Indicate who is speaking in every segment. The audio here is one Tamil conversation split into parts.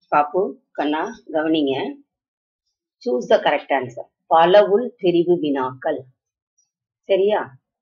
Speaker 1: பாப்பு கண்ணா கவனிங்க சூஸ் த கரெக்ட் ஆன்சர் பலவுள் தெரிவு வினாக்கள் சரியா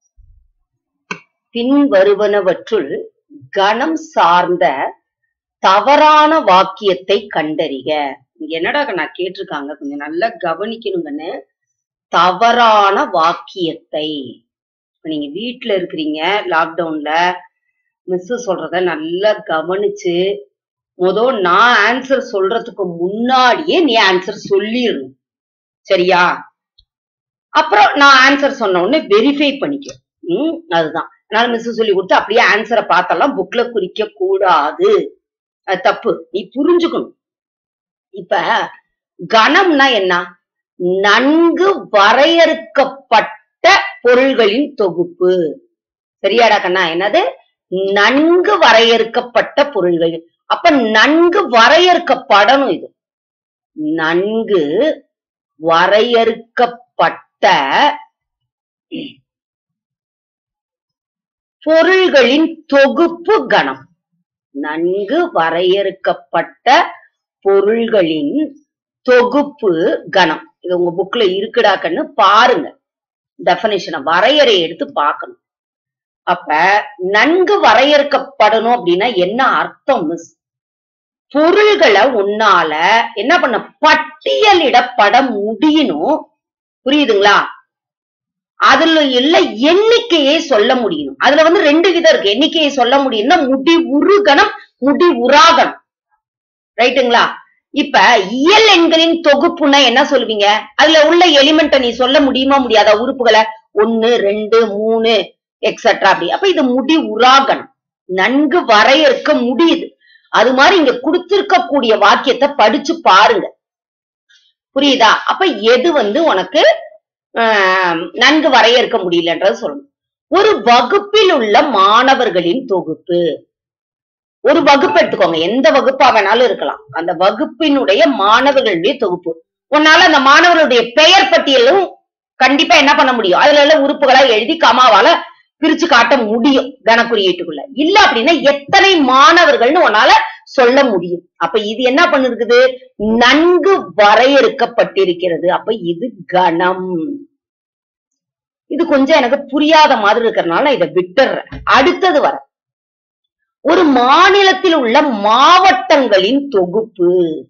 Speaker 1: பின் வருவனவற்றுள் கணம் சார்ந்த தவறான வாக்கியத்தை கண்டறிக இங்க என்னடா நான் கேட்டிருக்காங்க கொஞ்சம் நல்லா கவனிக்கணுங்கன்னு தவறான வாக்கியத்தை இப்ப நீங்க வீட்ல இருக்கிறீங்க லாக்டவுன்ல மிஸ் சொல்றத நல்லா கவனிச்சு முத நான் ஆன்சர் சொல்றதுக்கு முன்னாடியே நீ ஆன்சர் சொல்லிடணும் சரியா அப்புறம் நான் ஆன்சர் சொன்ன உடனே வெரிஃபை பண்ணிக்க ம் அதுதான் அதனால மிஸ் சொல்லி கொடுத்து அப்படியே ஆன்சரை பார்த்தெல்லாம் புக்ல குறிக்க கூடாது அது தப்பு நீ புரிஞ்சுக்கணும் இப்ப கணம்னா என்ன நன்கு வரையறுக்கப்பட்ட பொருள்களின் தொகுப்பு சரியாடா கண்ணா என்னது நன்கு வரையறுக்கப்பட்ட பொருள்கள் அப்ப நன்கு வரையறுக்கப்படணும் இது நன்கு வரையறுக்கப்பட்ட பொருள்களின் தொகுப்பு கணம் நன்கு வரையறுக்கப்பட்ட பொருள்களின் தொகுப்பு கணம் இது உங்க புக்ல இருக்குடாக்கன்னு பாருங்க டெபனிஷனை வரையறை எடுத்து பார்க்கணும் அப்ப நன்கு வரையறுக்கப்படணும் அப்படின்னா என்ன அர்த்தம் மிஸ் பொருள்களை உன்னால என்ன பண்ண பட்டியலிடப்பட முடியணும் புரியுதுங்களா அதுல இல்ல எண்ணிக்கையை சொல்ல முடியும் அதுல வந்து ரெண்டு விதம் இருக்கு எண்ணிக்கையை சொல்ல முடியும்னா முடிவுறு கணம் முடிவுறாகணம் ரைட்டுங்களா இப்ப இயல் எண்களின் தொகுப்புன்னா என்ன சொல்லுவீங்க அதுல உள்ள எலிமெண்ட்டை நீ சொல்ல முடியுமா முடியாதா உறுப்புகளை ஒன்னு ரெண்டு மூணு எக்ஸட்ரா அப்படி அப்ப இது முடி உராகணம் நன்கு வரையறுக்க முடியுது அது மாதிரி இங்க கொடுத்திருக்கக்கூடிய வாக்கியத்தை படிச்சு பாருங்க புரியுதா அப்ப எது வந்து உனக்கு ஆஹ், நன்கு வரையறுக்க முடியலன்றது சொல்லணும் ஒரு வகுப்பில் உள்ள மாணவர்களின் தொகுப்பு ஒரு வகுப்பு எடுத்துக்கோங்க எந்த வகுப்பா வேணாலும் இருக்கலாம் அந்த வகுப்பினுடைய மாணவர்களுடைய தொகுப்பு உன்னால அந்த மாணவர்களுடைய பெயர் பட்டியலும் கண்டிப்பா என்ன பண்ண முடியும் அதுல உள்ள உறுப்புகளா எழுதி கமாவால பிரிச்சு காட்ட முடியும் கணக்குறியீட்டுக்குள்ள இல்ல அப்படின்னா எத்தனை மாணவர்கள்னு உன்னால சொல்ல முடியும் அப்ப இது என்ன பண்ணிருக்குது நன்கு வரையறுக்கப்பட்டிருக்கிறது அப்ப இது கணம் இது கொஞ்சம் எனக்கு புரியாத மாதிரி இருக்கிறதுனால நான் இதை விட்டுறேன் அடுத்தது வர ஒரு மாநிலத்தில் உள்ள மாவட்டங்களின் தொகுப்பு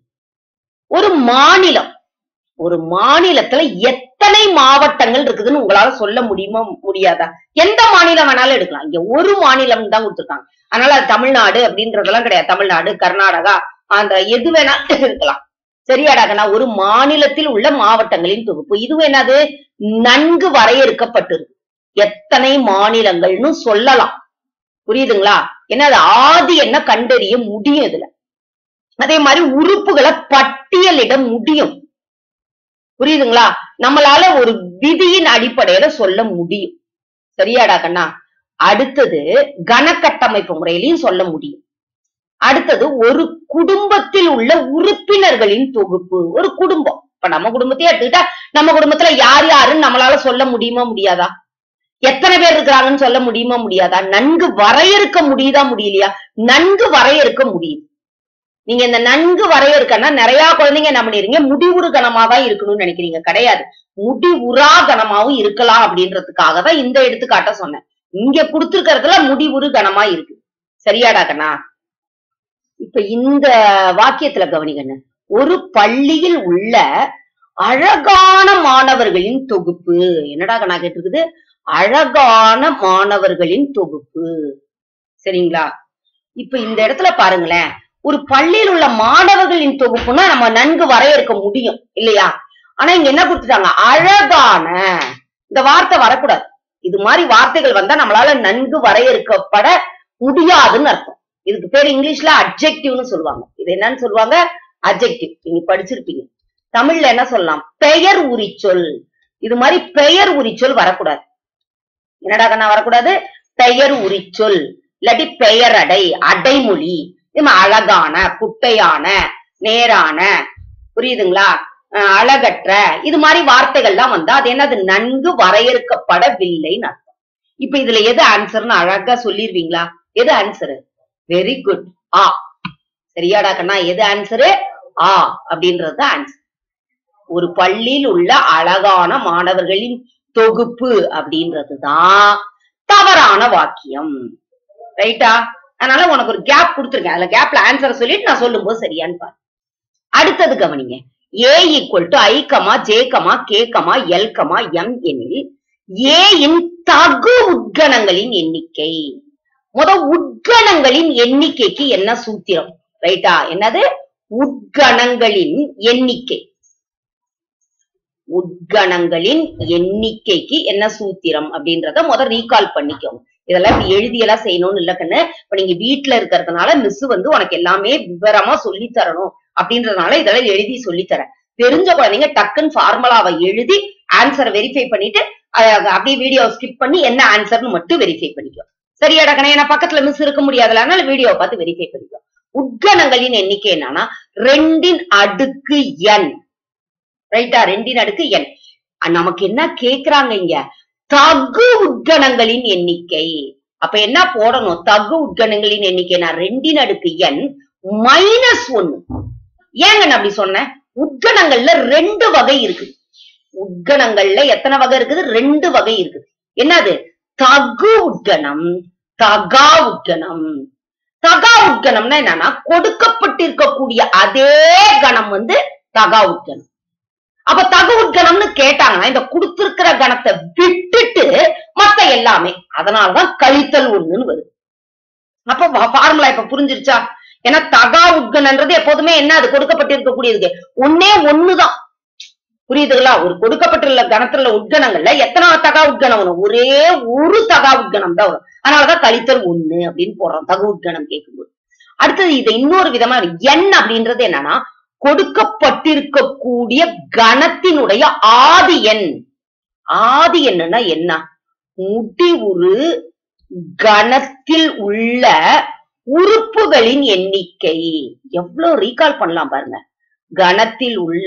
Speaker 1: ஒரு மாநிலம் ஒரு மாநிலத்துல எத்தனை மாவட்டங்கள் இருக்குதுன்னு உங்களால சொல்ல முடியுமா முடியாதா எந்த மாநிலம் வேணாலும் எடுக்கலாம் இங்க ஒரு மாநிலம் தான் கொடுத்துருக்காங்க அதனால அது தமிழ்நாடு அப்படின்றதெல்லாம் கிடையாது தமிழ்நாடு கர்நாடகா அந்த எது வேணாலும் இருக்கலாம் சரியாடாகனா ஒரு மாநிலத்தில் உள்ள மாவட்டங்களின் தொகுப்பு இது என்னது நன்கு வரையறுக்கப்பட்டிருக்கு எத்தனை மாநிலங்கள்னு சொல்லலாம் புரியுதுங்களா ஏன்னா அது ஆதி என்ன கண்டறிய முடியும் இதுல அதே மாதிரி உறுப்புகளை பட்டியலிட முடியும் புரியுதுங்களா நம்மளால ஒரு விதியின் அடிப்படையில சொல்ல முடியும் சரியாடா கண்ணா அடுத்தது கனக்கட்டமைப்பு முறையிலையும் சொல்ல முடியும் அடுத்தது ஒரு குடும்பத்தில் உள்ள உறுப்பினர்களின் தொகுப்பு ஒரு குடும்பம் இப்ப நம்ம குடும்பத்தையே எடுத்துக்கிட்டா நம்ம குடும்பத்துல யார் யாருன்னு நம்மளால சொல்ல முடியுமா முடியாதா எத்தனை பேர் இருக்கிறாங்கன்னு சொல்ல முடியுமா முடியாதா நன்கு வரையறுக்க முடியுதா முடியலையா நன்கு வரையறுக்க முடியுது நீங்க இந்த நன்கு வரையறுக்கன்னா நிறைய குழந்தைங்க என்ன பண்ணிருங்க முடிவுறு கணமா தான் இருக்கணும்னு நினைக்கிறீங்க கிடையாது முடிவுறா கணமாவும் இருக்கலாம் அப்படின்றதுக்காக தான் இந்த எடுத்துக்காட்ட சொன்னேன் இங்க கொடுத்திருக்கிறதுல முடிவுறு கணமா இருக்கு சரியாடா கண்ணா இப்ப இந்த வாக்கியத்துல கவனிக்கண்ணு ஒரு பள்ளியில் உள்ள அழகான மாணவர்களின் தொகுப்பு என்னடா கண்ணா கேட்டிருக்குது அழகான மாணவர்களின் தொகுப்பு சரிங்களா இப்ப இந்த இடத்துல பாருங்களேன் ஒரு பள்ளியில் உள்ள மாணவர்களின் தொகுப்புன்னா நம்ம நன்கு வரையறுக்க முடியும் இல்லையா ஆனா இங்க என்ன கொடுத்துட்டாங்க அழகான இந்த வார்த்தை வரக்கூடாது இது மாதிரி வார்த்தைகள் வந்தா நம்மளால நன்கு வரையறுக்கப்பட முடியாதுன்னு அர்த்தம் இதுக்கு பேர் இங்கிலீஷ்ல அப்ஜெக்டிவ்னு சொல்லுவாங்க இது என்னன்னு சொல்லுவாங்க அப்ஜெக்டிவ் நீங்க படிச்சிருப்பீங்க தமிழ்ல என்ன சொல்லலாம் பெயர் உரிச்சொல் இது மாதிரி பெயர் உரிச்சொல் வரக்கூடாது என்னடா கண்ணா வரக்கூடாது பெயர் உரிச்சொல் இல்லாட்டி பெயரடை அடைமொழி இது மாதிரி அழகான குட்டையான நேரான புரியுதுங்களா அஹ் அழகற்ற இது மாதிரி வார்த்தைகள்லாம் வந்தா அது என்னது நன்கு வரையறுக்கப்படவில்லைன்னு அர்த்தம் இப்ப இதுல எது ஆன்சர்னு அழகா சொல்லிருவீங்களா எது ஆன்சர் வெரி குட் ஆ சரியாடா கண்ணா எது ஆன்சரு ஆ அப்படின்றது ஆன்சர் ஒரு பள்ளியில் உள்ள அழகான மாணவர்களின் தொகுப்பு அப்படின்றதுதான் தவறான வாக்கியம் ரைட்டா அதனால உனக்கு ஒரு கேப் கொடுத்துருக்கேன் அதுல கேப்ல ஆன்சரை சொல்லிட்டு நான் சொல்லும்போது சரியான்னு பாரு அடுத்தது கவனிங்க A equal to I comma J comma K comma L comma M எனில் ஏ இன் தகு உட்கணங்களின் எண்ணிக்கை முத உட்கணங்களின் எண்ணிக்கைக்கு என்ன சூத்திரம் ரைட்டா என்னது உட்கணங்களின் எண்ணிக்கை உட்கணங்களின் எண்ணிக்கைக்கு என்ன சூத்திரம் அப்படின்றத முத ரீகால் பண்ணிக்கோங்க இதெல்லாம் இப்படி எழுதியெல்லாம் செய்யணும்னு இல்ல கண்ணு இப்ப நீங்க வீட்டுல இருக்கிறதுனால மிஸ் வந்து உனக்கு எல்லாமே விவரமா சொல்லி தரணும் அப்படின்றதுனால இதெல்லாம் எழுதி சொல்லி தரேன் தெரிஞ்ச குழந்தைங்க டக்குன்னு ஃபார்முலாவை எழுதி ஆன்சரை வெரிஃபை பண்ணிட்டு அஹ், அப்படியே வீடியோ ஸ்கிப் பண்ணி என்ன ஆன்சர்னு மட்டும் வெரிஃபை பண்ணிக்கோ சரியாடா கண்ணே ஏன்னா பக்கத்துல மிஸ் இருக்க முடியாதுல அதனால வீடியோவை பார்த்து வெரிஃபை பண்ணிக்கோ உட்கணங்களின் எண்ணிக்கை என்னன்னா ரெண்டின் அடுக்கு என் ரைட்டா ரெண்டின் அடுக்கு என் நமக்கு என்ன கேக்குறாங்க இங்க தகு உட்கணங்களின் எண்ணிக்கை அப்ப என்ன போடணும் தகு உட்கணங்களின் எண்ணிக்கை நான் ரெண்டின் அடுக்கு என் மைனஸ் ஒன்னு ஏங்க நான் அப்படி சொன்னேன் உட்கணங்கள்ல ரெண்டு வகை இருக்குது உட்கணங்கள்ல எத்தனை வகை இருக்குது ரெண்டு வகை இருக்குது என்னது தகு உட்கணம் தகா உட்கணம் தகா உட்கணம்னா என்னன்னா கொடுக்கப்பட்டிருக்கக்கூடிய அதே கணம் வந்து தகா உட்கணம் அப்ப தகு உட்கணம்னு கேட்டாங்கன்னா இந்த கொடுத்திருக்கிற கணத்தை விட்டுட்டு மத்த எல்லாமே அதனாலதான் கழித்தல் ஒண்ணுன்னு வருது அப்ப ஃபார்முலா இப்ப புரிஞ்சிருச்சா ஏன்னா தகா உட்கணன்றது எப்போதுமே என்ன அது கொடுக்கப்பட்டிருக்கக்கூடியது ஒன்னே ஒண்ணுதான் புரியுதுங்களா ஒரு கொடுக்கப்பட்டுள்ள கணத்துல உட்கணங்கள்ல எத்தனை தகா உட்கணம் வரும் ஒரே ஒரு தகா உட்கணம் தான் வரும் அதனாலதான் கழித்தல் ஒண்ணு அப்படின்னு போடுறோம் தகு உட்கணம் கேட்கும்போது அடுத்தது இது இன்னொரு விதமா இருக்கு. எண் அப்படின்றது என்னன்னா கொடுக்கப்பட்டிருக்கக்கூடிய கணத்தினுடைய ஆதி எண் ஆதி எண்ணுன்னா என்ன முடிவுறு கணத்தில் உள்ள உறுப்புகளின் எண்ணிக்கை எவ்வளவு ரீகால் பண்ணலாம் பாருங்க கணத்தில் உள்ள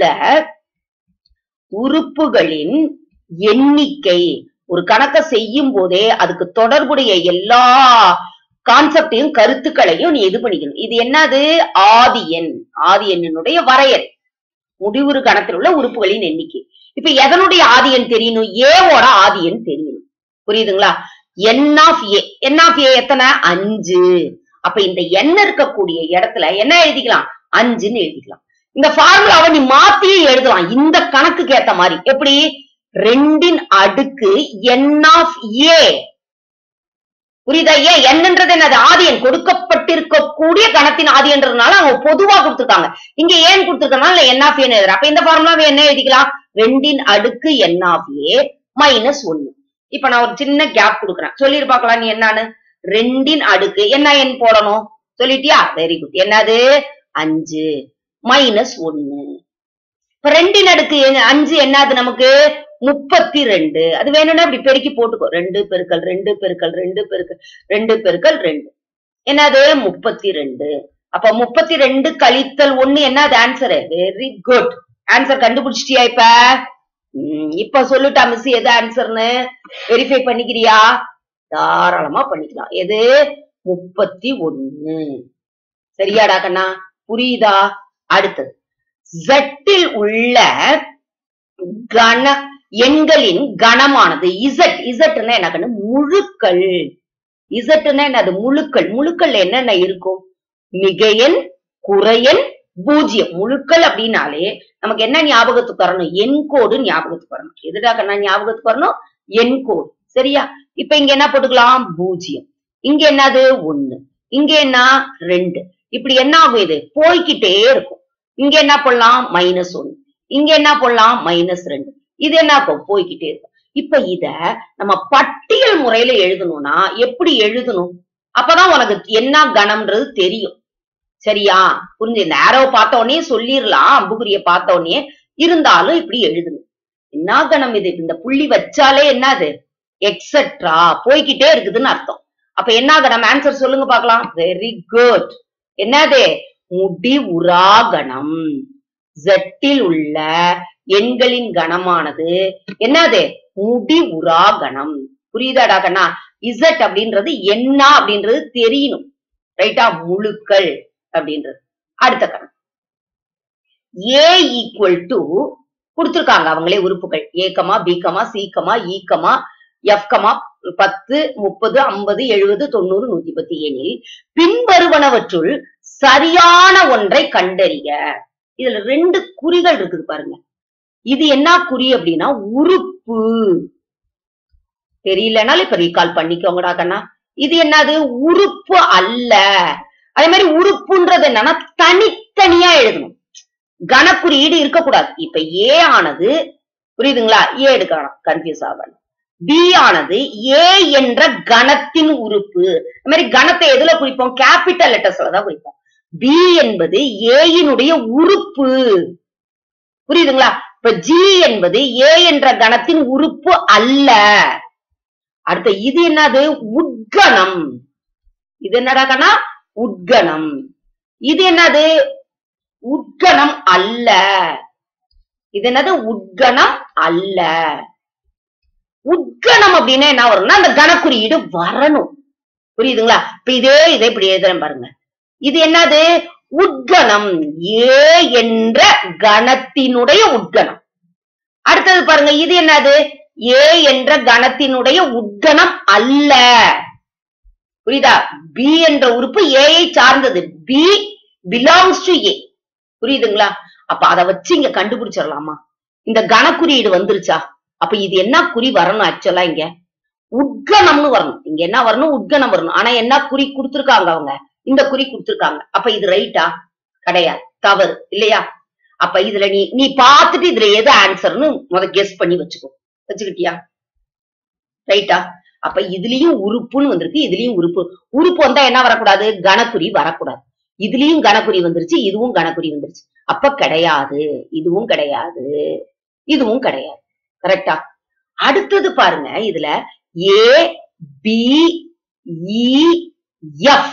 Speaker 1: உறுப்புகளின் எண்ணிக்கை ஒரு கணக்கை செய்யும் போதே அதுக்கு தொடர்புடைய எல்லா கான்செப்டையும் கருத்துக்களையும் நீ இது பண்ணிக்கணும் இது என்னது ஆதி எண் ஆதி எண்ணினுடைய வரையறை முடிவுறு கணத்தில் உள்ள உறுப்புகளின் எண்ணிக்கை இப்ப எதனுடைய ஆதி எண் தெரியணும் ஏவோட ஆதி எண் தெரியணும் புரியுதுங்களா என் ஆஃப் ஏ என் ஆஃப் ஏ எத்தனை அஞ்சு அப்ப இந்த எண் இருக்கக்கூடிய இடத்துல என்ன எழுதிக்கலாம் அஞ்சுன்னு எழுதிக்கலாம் இந்த ஃபார்முலாவை நீ மாத்தியே எழுதலாம் இந்த கணக்குக்கு ஏத்த மாதிரி எப்படி ரெண்டின் அடுக்கு என் ஆஃப் ஏ புரியுதா ஏன் என்னன்றது என்னது ஆதியன் கொடுக்கப்பட்டிருக்கக்கூடிய கணத்தின் ஆதியன்றதுனால அவங்க பொதுவா கொடுத்திருக்காங்க இங்க ஏன் கொடுத்திருக்கனால என் ஆஃப் ஏன்னு எழுதுற அப்ப இந்த ஃபார்முலாவை என்ன எழுதிக்கலாம் ரெண்டின் அடுக்கு என் ஆஃப் ஏ மைனஸ் ஒன்னு இப்ப நான் ஒரு சின்ன கேப் கொடுக்குறேன் சொல்லிரு பார்க்கலாம் நீ என்னன்னு ரெண்டின் அடுக்கு என்ன எண் போடணும் சொல்லிட்டியா வெரி குட் என்னது அஞ்சு மைனஸ் ஒன்னு இப்ப ரெண்டின் அடுக்கு எ- அஞ்சு என்னது நமக்கு முப்பத்தி ரெண்டு அது வேணும்னா இப்படி பெருக்கி போட்டுக்கோ ரெண்டு பெருக்கல் ரெண்டு பெருக்கல் ரெண்டு பெருக்கல் ரெண்டு பெருக்கல் ரெண்டு என்னது முப்பத்தி ரெண்டு அப்ப முப்பத்தி ரெண்டு கழித்தல் ஒண்ணு என்னது ஆன்சரு வெரி குட் ஆன்சர் கண்டுபிடிச்சிட்டியா இப்ப ம், இப்ப சொல்லுட்டா மிஸ் எது ஆன்சர்னு வெரிஃபை பண்ணிக்கிறியா தாராளமா பண்ணிக்கலாம் எது முப்பத்தி ஒண்ணு சரியாடா கண்ணா புரியுதா அடுத்தது ஜட்டில் உள்ள கண எண்களின் கணமானது இசட் இசட்னா என்ன கண்ணு முழுக்கள் இசட்னா என்னது முழுக்கள் முழுக்கள்ல என்னென்ன இருக்கும் மிகையன் குறையன் பூஜ்ஜியம் முழுக்கள் அப்படின்னாலே நமக்கு என்ன ஞாபகத்துக்கு வரணும் எண் கோடு ஞாபகத்துக்கு வரணும் எதுடா கண்ணா ஞாபகத்துக்கு வரணும் எண் கோடு சரியா இப்ப இங்க என்ன போட்டுக்கலாம் பூஜ்ஜியம் இங்க என்னது ஒண்ணு இங்க என்ன ரெண்டு இப்படி என்ன ஆகும் இது போய்க்கிட்டே இருக்கும் இங்க என்ன பண்ணலாம் மைனஸ் ஒன்னு இங்க என்ன பண்ணலாம் மைனஸ் ரெண்டு இது என்ன ஆகும் போய்க்கிட்டே இருக்கும் இப்ப இத நம்ம பட்டியல் முறையில எழுதணும்னா எப்படி எழுதணும் அப்பதான் உனக்கு என்ன கணம்ன்றது தெரியும் சரியா புரிஞ்சு இந்த ஆரோ பார்த்த உடனே சொல்லிடலாம் அம்புக்குரிய பார்த்த உடனே இருந்தாலும் இப்படி எழுதணும் என்ன கணம் இது இந்த புள்ளி வச்சாலே என்னது எக்ஸெட்ரா போய்க்கிட்டே இருக்குதுன்னு அர்த்தம் அப்ப என்ன கணம் ஆன்சர் சொல்லுங்க பார்க்கலாம் வெரி குட் என்னது முடிவுறா கணம் ஜட்டில் உள்ள எண்களின் கணமானது என்னது முடிவுறா கணம் புரியுதாடா கண்ணா இசட் அப்படின்றது என்ன அப்படின்றது தெரியணும் ரைட்டா முழுக்கள் அப்படின்றது அடுத்த கணம் ஏ ஈக்குவல் டு கொடுத்திருக்காங்க அவங்களே உறுப்புகள் ஏக்கமா பிகமா சீக்கமா ஈக்கமா எஃப்கமா பத்து முப்பது ஐம்பது எழுபது தொண்ணூறு நூத்தி பத்து எனில் பின்வருவனவற்றுள் சரியான ஒன்றை கண்டறிய இதுல ரெண்டு குறிகள் இருக்குது பாருங்க இது என்ன குறி அப்படின்னா உறுப்பு தெரியலனாலும் இப்ப ரீகால் பண்ணிக்கோங்கடா கண்ணா இது என்னது உறுப்பு அல்ல அதே மாதிரி உறுப்புன்றது என்னன்னா தனித்தனியா எழுதணும் கணக்குறியீடு இருக்கக்கூடாது இப்ப ஏ ஆனது புரியுதுங்களா ஏ எடுக்கலாம் கன்ஃபியூஸ் ஆகணும் பி ஆனது ஏ என்ற கணத்தின் உறுப்பு இந்த மாதிரி கணத்தை எதுல குறிப்போம் கேபிட்டல் லெட்டர்ஸ்ல தான் குறிப்போம் பி என்பது ஏயினுடைய உறுப்பு புரியுதுங்களா இப்ப ஜி என்பது ஏ என்ற கணத்தின் உறுப்பு அல்ல அடுத்த இது என்னது உட்கணம் இது என்னடா கண்ணா உட்கணம் இது என்னது உட்கணம் அல்ல இது என்னது உட்கணம் அல்ல உட்கணம் அப்படின்னா என்ன வரும்னா அந்த கணக்குறியீடு வரணும் புரியுதுங்களா இப்ப இதே இதை இப்படி எழுதுறேன் பாருங்க இது என்னது உட்கணம் ஏ என்ற கணத்தினுடைய உட்கணம் அடுத்தது பாருங்க இது என்னது ஏ என்ற கணத்தினுடைய உட்கணம் அல்ல புரியுதா பி என்ற உறுப்பு ஏஐ சார்ந்தது பி பிலாங்ஸ் டு ஏ புரியுதுங்களா அப்ப அத வச்சு இங்க கண்டுபிடிச்சிடலாமா இந்த கணக்குறியீடு வந்துருச்சா அப்ப இது என்ன குறி வரணும் ஆக்சுவலா இங்க உட்கணம்னு வரணும் இங்க என்ன வரணும் உட்கணம் வரணும் ஆனா என்ன குறி கொடுத்திருக்காங்க அவங்க இந்த குறி கொடுத்திருக்காங்க அப்ப இது ரைட்டா கிடையாது தவறு இல்லையா அப்ப இதுல நீ நீ பார்த்துட்டு இதுல எது ஆன்சர்னு முத கெஸ் பண்ணி வச்சுக்கோ வச்சுக்கிட்டியா ரைட்டா அப்ப இதுலயும் உறுப்புன்னு வந்திருக்கு இதுலயும் உறுப்பு உறுப்பு வந்தா என்ன வரக்கூடாது கணக்குறி வரக்கூடாது இதுலயும் கணக்குறி வந்துருச்சு இதுவும் கணக்குறி வந்துருச்சு அப்ப கிடையாது இதுவும் கிடையாது இதுவும் கிடையாது கரெக்டா அடுத்தது பாருங்க இதுல A B E F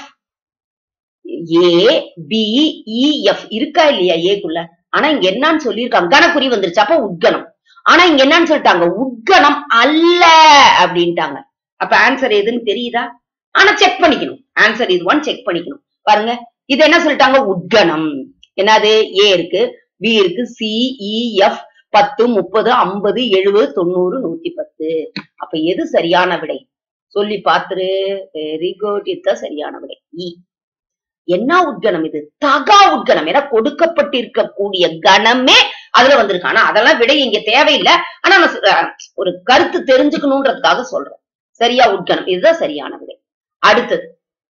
Speaker 1: A B E F இருக்கா இல்லையா ஏக்குள்ள ஆனா இங்க என்னன்னு சொல்லியிருக்காங்க கணக்குறி வந்துருச்சு அப்ப உட்கணம் ஆனா இங்க என்னன்னு சொல்லிட்டாங்க உட்கணம் அல்ல அப்படின்ட்டாங்க அப்ப ஆன்சர் எதுன்னு தெரியுதா ஆனா செக் பண்ணிக்கணும் ஆன்சர் இதுவான்னு செக் பண்ணிக்கணும் பாருங்க இது என்ன சொல்லிட்டாங்க உட்கணம் என்னது ஏ இருக்கு பி இருக்கு சி இ எஃப் பத்து முப்பது ஐம்பது எழுபது தொண்ணூறு நூத்தி பத்து அப்ப எது சரியான விடை சொல்லி பாத்துரு வெரி குட் இதுதான் சரியான விடை இ என்ன உட்கணம் இது தகா உட்கணம் ஏன்னா கொடுக்கப்பட்டிருக்கக்கூடிய கணமே அதுல வந்திருக்கு ஆனா அதெல்லாம் விடை இங்க தேவையில்லை ஆனா நான் சொ- அஹ் ஒரு கருத்து தெரிஞ்சுக்கணுன்றதுக்காக சொல்றேன் சரியா உட்கணம் இதுதான் சரியான விடை அடுத்தது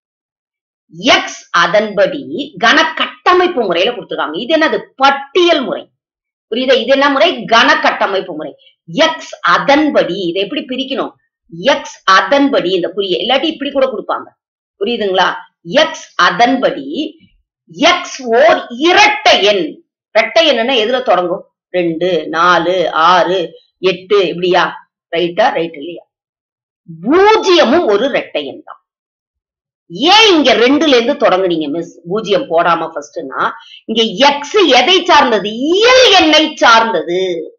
Speaker 1: எக்ஸ் அதன்படி கன கட்டமைப்பு முறையில கொடுத்திருக்காங்க இது என்னது பட்டியல் முறை புரியுதா இது என்ன முறை கன கட்டமைப்பு முறை எக்ஸ் அதன்படி இதை எப்படி பிரிக்கணும் எக்ஸ் அதன்படி இந்த குறிய இல்லாட்டி இப்படி கூட கொடுப்பாங்க புரியுதுங்களா எக்ஸ் அதன்படி எக்ஸ் ஓர் இரட்டை எண் இரட்டை எண்ணுன்னா எதுல தொடங்கும் ரெண்டு நாலு ஆறு எட்டு இப்படியா ரைட்டா ரைட் இல்லையா பூஜ்ஜியமும் ஒரு இரட்டை எண் தான் ஏன் இங்க ரெண்டுல இருந்து தொடங்குனீங்க மிஸ் பூஜ்ஜியம் போடாம ஃபர்ஸ்ட்னா இங்க எக்ஸ் எதை சார்ந்தது இயல் எண்ணை சார்ந்தது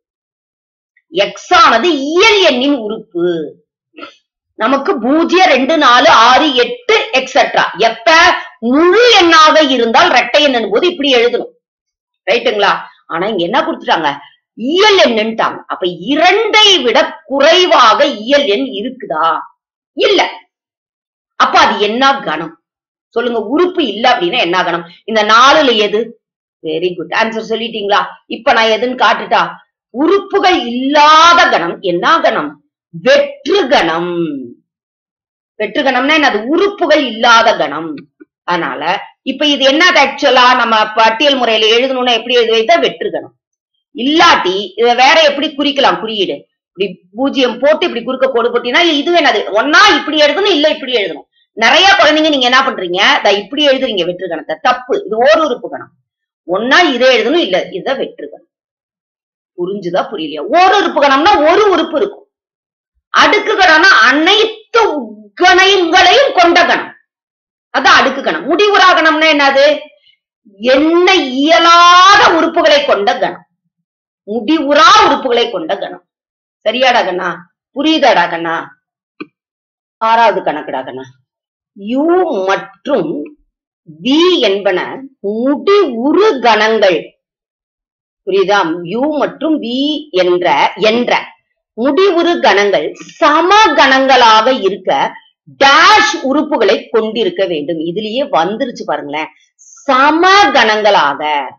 Speaker 1: எக்ஸ் ஆனது இயல் எண்ணின் உறுப்பு நமக்கு பூஜ்ஜியம் ரெண்டு நாலு ஆறு எட்டு எக்ஸெட்ரா எப்ப முழு எண்ணாக இருந்தால் ரெட்டை எண்ணும் போது இப்படி எழுதணும் ரைட்டுங்களா ஆனா இங்க என்ன கொடுத்துட்டாங்க இயல் எண்ணுட்டாங்க அப்ப இரண்டை விட குறைவாக இயல் எண் இருக்குதா இல்ல அப்ப அது என்ன கணம் சொல்லுங்க உறுப்பு இல்ல அப்படின்னா என்ன கணம் இந்த நாலுல எது வெரி குட் ஆன்சர் சொல்லிட்டீங்களா இப்ப நான் எதுன்னு காட்டுட்டா உறுப்புகள் இல்லாத கணம் என்ன கணம் வெற்று கணம் வெற்று கணம்னா என்னது உறுப்புகள் இல்லாத கணம் அதனால இப்ப இது என்னது ஆக்சுவலா நம்ம பட்டியல் முறையில எழுதணும்னா எப்படி எழுதி வைத்தா வெற்று கணம் இல்லாட்டி இத வேற எப்படி குறிக்கலாம் குறியீடு இப்படி பூஜ்ஜியம் போட்டு இப்படி குறுக்க கோடு போட்டீங்கன்னா இது என்னது ஒன்னா இப்படி எழுதணும் இல்ல இப்படி எழுதணும் நிறைய குழந்தைங்க நீங்க என்ன பண்றீங்க இத இப்படி எழுதுறீங்க வெற்று கணத்தை தப்பு இது ஓர் உறுப்பு கணம் ஒன்னா இதை எழுதணும் இல்ல இத வெற்று கணம் புரிஞ்சுதா புரியலையா ஒரு உறுப்பு கணம்னா ஒரு உறுப்பு இருக்கும் அடுக்கு கணம்னா அனைத்து கணங்களையும் கொண்ட கணம் அதான் அடுக்கு கணம் முடிவுறா கணம்னா என்னது எண்ண இயலாத உறுப்புகளை கொண்ட கணம் முடிவுறா உறுப்புகளை கொண்ட கணம் சரியாடா கண்ணா புரியுதாடா கண்ணா ஆறாவது கணக்குடா கண்ணா யூ மற்றும் வி என்பன முடி உரு கணங்கள் புரியுதா யூ மற்றும் வி என்ற என்ற முடிவுறு கணங்கள் சம கணங்களாக இருக்க டேஷ் உறுப்புகளை கொண்டிருக்க வேண்டும் இதுலயே வந்துருச்சு பாருங்களேன் சம கணங்களாக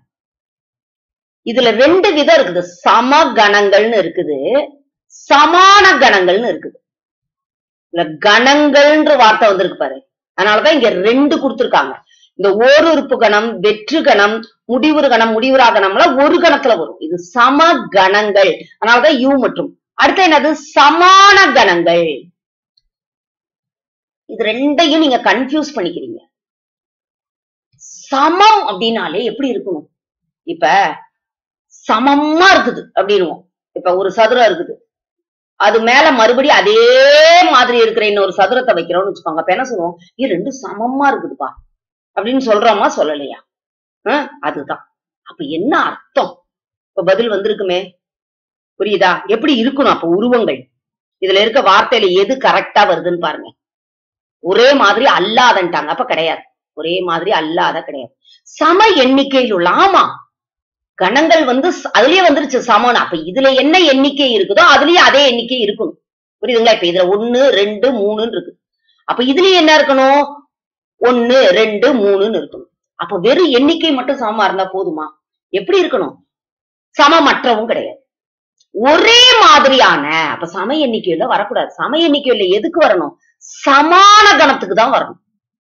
Speaker 1: இதுல ரெண்டு விதம் இருக்குது சம கணங்கள்னு இருக்குது சமான கணங்கள்னு இருக்குது இல்ல கணங்கள்ன்ற வார்த்தை வந்திருக்கு பாரு அதனாலதான் இங்க ரெண்டு கொடுத்திருக்காங்க இந்த ஓருறுப்பு கணம் வெற்று கணம் முடிவுறு கணம் முடிவுறா கணம்லாம் ஒரு கணத்துல வரும் இது சம கணங்கள் அதனாலதான் யூ மற்றும் அடுத்து என்னது சமான கணங்கள் இது ரெண்டையும் நீங்க கன்ஃபியூஸ் பண்ணிக்கிறீங்க சமம் அப்படின்னாலே எப்படி இருக்கணும் இப்ப சமமா இருக்குது அப்படின்னுவோம் இப்ப ஒரு சதுரம் இருக்குது அது மேல மறுபடியும் அதே மாதிரி இருக்கிற இன்னொரு சதுரத்தை வைக்கிறோம்னு வச்சுக்கோங்க அப்ப என்ன சொல்லுவோம் இது ரெண்டும் சமமா இருக்குதுப்பா அப்படின்னு சொல்றோமா சொல்லலையா ஆஹ் அதுதான் அப்ப என்ன அர்த்தம் இப்ப பதில் வந்திருக்குமே புரியுதா எப்படி இருக்கணும் அப்ப உருவங்கள் இதுல இருக்க வார்த்தையில எது கரெக்டா வருதுன்னு பாருங்க ஒரே மாதிரி அல்லாதன்ட்டாங்க அப்ப கிடையாது ஒரே மாதிரி அல்லாத கிடையாது சம எண்ணிக்கையில் உள்ள ஆமா கணங்கள் வந்து ச- அதுலயே வந்துருச்சு சமம் அப்ப இதுல என்ன எண்ணிக்கை இருக்குதோ அதுலயே அதே எண்ணிக்கை இருக்கணும் புரியுதுங்களா இப்ப இதுல ஒண்ணு ரெண்டு மூணுன்னு இருக்கு அப்ப இதுலயே என்ன இருக்கணும் ஒண்ணு ரெண்டு மூணுன்னு இருக்கணும் அப்ப வெறும் எண்ணிக்கை மட்டும் சமமா இருந்தா போதுமா எப்படி இருக்கணும் சமமற்றவும் கிடையாது ஒரே மாதிரியான அப்ப சம எண்ணிக்கையில வரக்கூடாது சம எண்ணிக்கையில எதுக்கு வரணும் சமான கணத்துக்கு தான் வரணும்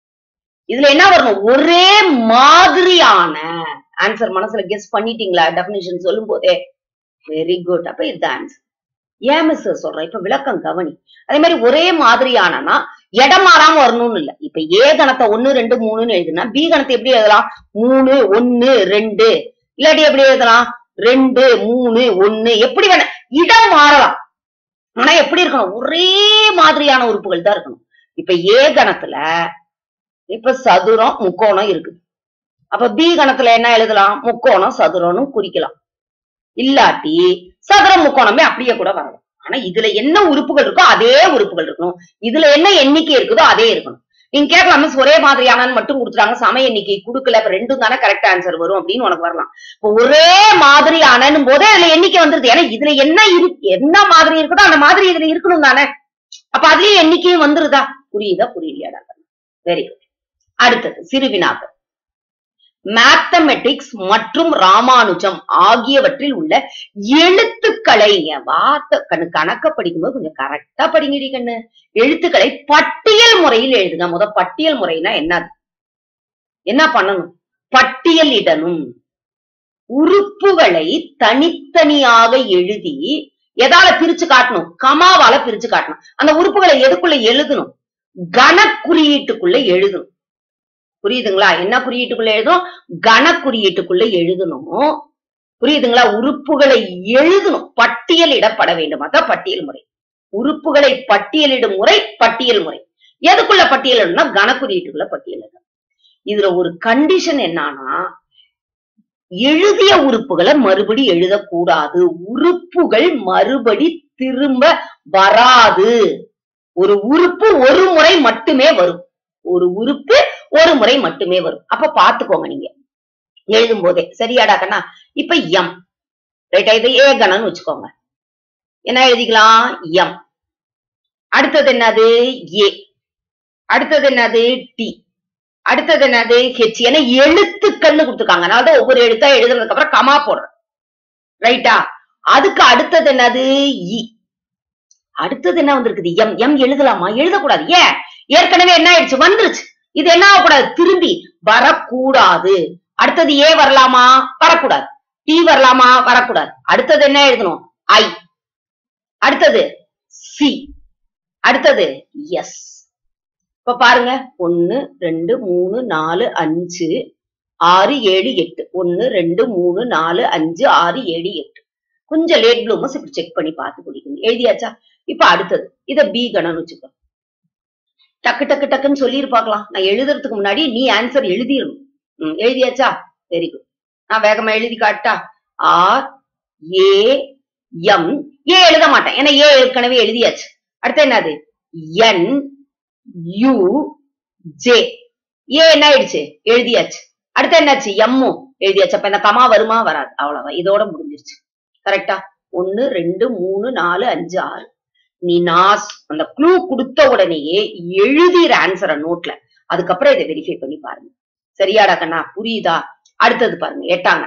Speaker 1: இதுல என்ன வரணும் ஒரே மாதிரியான ஆன்சர் மனசுல கெஸ் பண்ணிட்டீங்களா டெபினிஷன் சொல்லும் போதே வெரி குட் அப்ப இதுதான் ஆன்சர் ஏன் மிஸ் சொல்றேன் இப்ப விளக்கம் கவனி அதே மாதிரி ஒரே மாதிரியானனா இடம் மாறாம வரணும்னு இல்ல இப்ப ஏ கணத்தை ஒண்ணு ரெண்டு மூணுன்னு எழுதுனா பி கணத்தை எப்படி எழுதலாம் மூணு ஒண்ணு ரெண்டு இல்லாட்டி எப்படி எழுதலாம் ரெண்டு மூணு ஒண்ணு எப்படி வேணா இடம் மாறலாம் ஆனா எப்படி இருக்கணும் ஒரே மாதிரியான உறுப்புகள் தான் இருக்கணும் இப்ப ஏ கணத்துல இப்ப சதுரம் முக்கோணம் இருக்குது அப்ப பி கணத்துல என்ன எழுதலாம் முக்கோணம் சதுரம்னு குறிக்கலாம் இல்லாட்டி சதுரம் முக்கோணமே அப்படியே கூட வரலாம் ஆனா இதுல என்ன உறுப்புகள் இருக்கோ அதே உறுப்புகள் இருக்கணும் இதுல என்ன எண்ணிக்கை இருக்குதோ அதே இருக்கணும் நீங்க கேட்கலாம் மிஸ் ஒரே மாதிரியானன்னு மட்டும் கொடுத்துட்டாங்க சம எண்ணிக்கை கொடுக்கல இப்ப ரெண்டும் தானே கரெக்ட் ஆன்சர் வரும் அப்படின்னு உனக்கு வரலாம் இப்ப ஒரே மாதிரியானன்னு போதே அதுல எண்ணிக்கை வந்துருது ஏன்னா இதுல என்ன இருக்கு என்ன மாதிரி இருக்குதோ அந்த மாதிரி இதுல இருக்கணும் தானே அப்ப அதுலயே எண்ணிக்கையும் வந்துருதா புரியுதா புரியலையாடா வெரி குட் அடுத்தது சிறுவினாக்கள் மேத்தமெட்டிக்ஸ் மற்றும் ராமானுஜம் ஆகியவற்றில் உள்ள எழுத்துக்களை என் வார்த்தை கண்ணு கணக்க படிக்கும்போது கொஞ்சம் கரெக்டா படிங்கடி கண்ணு எழுத்துக்களை பட்டியல் முறையில் எழுதுங்க முத பட்டியல் முறைனா என்னது என்ன பண்ணணும் பட்டியலிடணும் உறுப்புகளை தனித்தனியாக எழுதி எதால பிரிச்சு காட்டணும் கமாவால பிரிச்சு காட்டணும் அந்த உறுப்புகளை எதுக்குள்ள எழுதணும் கணக்குறியீட்டுக்குள்ள எழுதணும் புரியுதுங்களா என்ன குறியீட்டுக்குள்ள எழுதணும் கணக்குறியீட்டுக்குள்ள எழுதணும் புரியுதுங்களா உறுப்புகளை எழுதணும் பட்டியலிடப்பட வேண்டும் அதான் பட்டியல் முறை உறுப்புகளை பட்டியலிடும் முறை பட்டியல் முறை எதுக்குள்ள பட்டியலிடணும்னா கணக்குறியீட்டுக்குள்ள பட்டியலிடணும் இதுல ஒரு கண்டிஷன் என்னன்னா எழுதிய உறுப்புகளை மறுபடி எழுதக்கூடாது உறுப்புகள் மறுபடி திரும்ப வராது ஒரு உறுப்பு ஒரு முறை மட்டுமே வரும் ஒரு உறுப்பு ஒரு முறை மட்டுமே வரும் அப்ப பாத்துக்கோங்க நீங்க எழுதும் போதே சரியாடா கண்ணா இப்ப எம் ரைட்டா இது ஏ கணம்னு வச்சுக்கோங்க என்ன எழுதிக்கலாம் எம் அடுத்தது என்னது ஏ அடுத்தது என்னது டி அடுத்தது என்னது ஹெச் என எழுத்துக்கள்னு கொடுத்துருக்காங்க அதனாலதான் ஒவ்வொரு எழுத்தா எழுதுனதுக்கு அப்புறம் கமா போடுறேன் ரைட்டா அதுக்கு அடுத்தது என்னது இ அடுத்தது என்ன வந்திருக்குது எம் எம் எழுதலாமா எழுதக்கூடாது ஏன் ஏற்கனவே என்ன ஆயிடுச்சு வந்துருச்சு இது என்ன ஆகக்கூடாது திரும்பி வரக்கூடாது அடுத்தது ஏ வரலாமா வரக்கூடாது டி வரலாமா வரக்கூடாது அடுத்தது என்ன எழுதணும் ஐ அடுத்தது சி அடுத்தது எஸ் இப்ப பாருங்க ஒன்னு ரெண்டு மூணு நாலு அஞ்சு ஆறு ஏழு எட்டு ஒன்னு ரெண்டு மூணு நாலு அஞ்சு ஆறு ஏழு எட்டு கொஞ்சம் லேட் ப்ளூமஸ் இப்படி செக் பண்ணி பார்த்து குடிக்கணும் எழுதியாச்சா இப்ப அடுத்தது இத பி கணம்னு வச்சுக்கோ டக்கு டக்கு டக்குன்னு சொல்லிரு பார்க்கலாம் நான் எழுதுறதுக்கு முன்னாடி நீ ஆன்சர் எழுதிடணும் ம், எழுதியாச்சா வெரி குட் நான் வேகமா எழுதி காட்டா ஆர் ஏ எம் ஏ எழுத மாட்டேன் ஏன்னா ஏ ஏற்கனவே எழுதியாச்சு அடுத்து என்னது என் யூ ஜே ஏ என்ன ஆயிடுச்சு எழுதியாச்சு அடுத்து என்னாச்சு எம்மும் எழுதியாச்சு அப்ப இந்த கமா வருமா வராது அவ்வளவுதான் இதோட முடிஞ்சிருச்சு கரெக்டா ஒன்னு ரெண்டு மூணு நாலு அஞ்சு ஆறு நீ நாஸ் அந்த க்ளூ கொடுத்த உடனேயே எழுதிற ஆன்சரை நோட்ல அதுக்கப்புறம் இதை வெரிஃபை பண்ணி பாருங்க சரியாடா கண்ணா புரியுதா அடுத்தது பாருங்க எட்டாங்க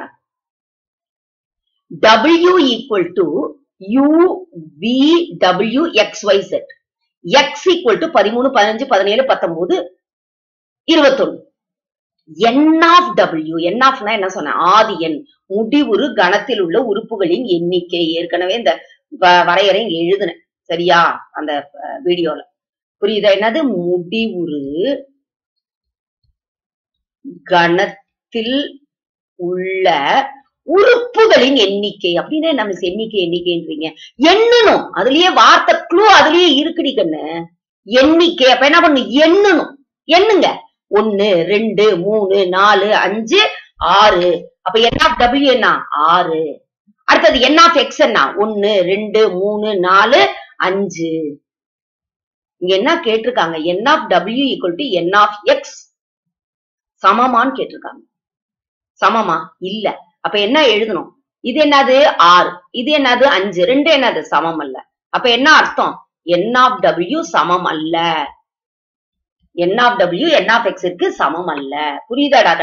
Speaker 1: W equal to U V W X Y Z X equal to பதிமூணு பதினஞ்சு பதினேழு பத்தொன்பது இருபத்தொன்னு என் ஆஃப் டபிள்யூ என் ஆஃப்னா என்ன சொன்னேன் ஆதி எண் முடிவுறு கணத்தில் உள்ள உறுப்புகளின் எண்ணிக்கை ஏற்கனவே இந்த வ- வரையறை இங்க எழுதுனேன் சரியா அந்த வீடியோல புரியுதா என்னது முடிவுறு கணத்தில் உள்ள உறுப்புகளின் எண்ணிக்கை அப்படின்னு நம்ம எண்ணிக்கை எண்ணிக்கைன்றீங்க எண்ணணும் அதுலயே வார்த்தை க்ளூ அதுலயே இருக்குடி கண்ணு எண்ணிக்கை அப்ப என்ன பண்ணு எண்ணணும் எண்ணுங்க ஒன்னு ரெண்டு மூணு நாலு அஞ்சு ஆறு அப்ப என் ஆஃப் டபிள்யூ என்ன ஆறு அடுத்தது என் ஆஃப் எக்ஸ் என்ன ஒன்னு ரெண்டு மூணு நாலு அஞ்சு இங்க என்ன கேட்டிருக்காங்க N of W equal to N of X சமமான்னு கேட்டிருக்காங்க சமமா இல்ல அப்ப என்ன எழுதணும் இது என்னது ஆறு இது என்னது அஞ்சு ரெண்டு என்னது சமம் அல்ல அப்ப என்ன அர்த்தம் என் ஆஃப் டபிள்யூ சமம் அல்ல N of W N of எக்ஸிற்கு சமம் அல்ல புரியுதாடா